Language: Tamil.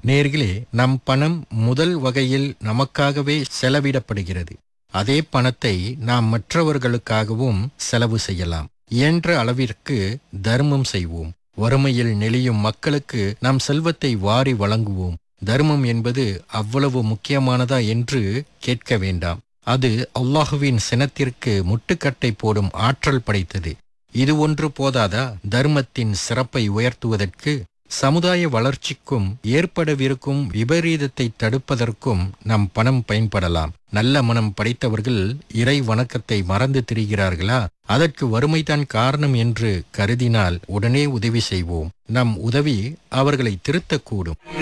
நேர்களே நம் பணம் முதல் வகையில் நமக்காகவே செலவிடப்படுகிறது அதே பணத்தை நாம் மற்றவர்களுக்காகவும் செலவு செய்யலாம் இயன்ற அளவிற்கு தர்மம் செய்வோம் வறுமையில் நெளியும் மக்களுக்கு நம் செல்வத்தை வாரி வழங்குவோம் தர்மம் என்பது அவ்வளவு முக்கியமானதா என்று கேட்க வேண்டாம் அது அல்லாஹுவின் சினத்திற்கு முட்டுக்கட்டை போடும் ஆற்றல் படைத்தது இது ஒன்று போதாதா தர்மத்தின் சிறப்பை உயர்த்துவதற்கு சமுதாய வளர்ச்சிக்கும் ஏற்படவிருக்கும் விபரீதத்தை தடுப்பதற்கும் நம் பணம் பயன்படலாம் நல்ல மனம் படைத்தவர்கள் இறை வணக்கத்தை மறந்து திரிகிறார்களா அதற்கு வறுமைதான் காரணம் என்று கருதினால் உடனே உதவி செய்வோம் நம் உதவி அவர்களை திருத்தக்கூடும்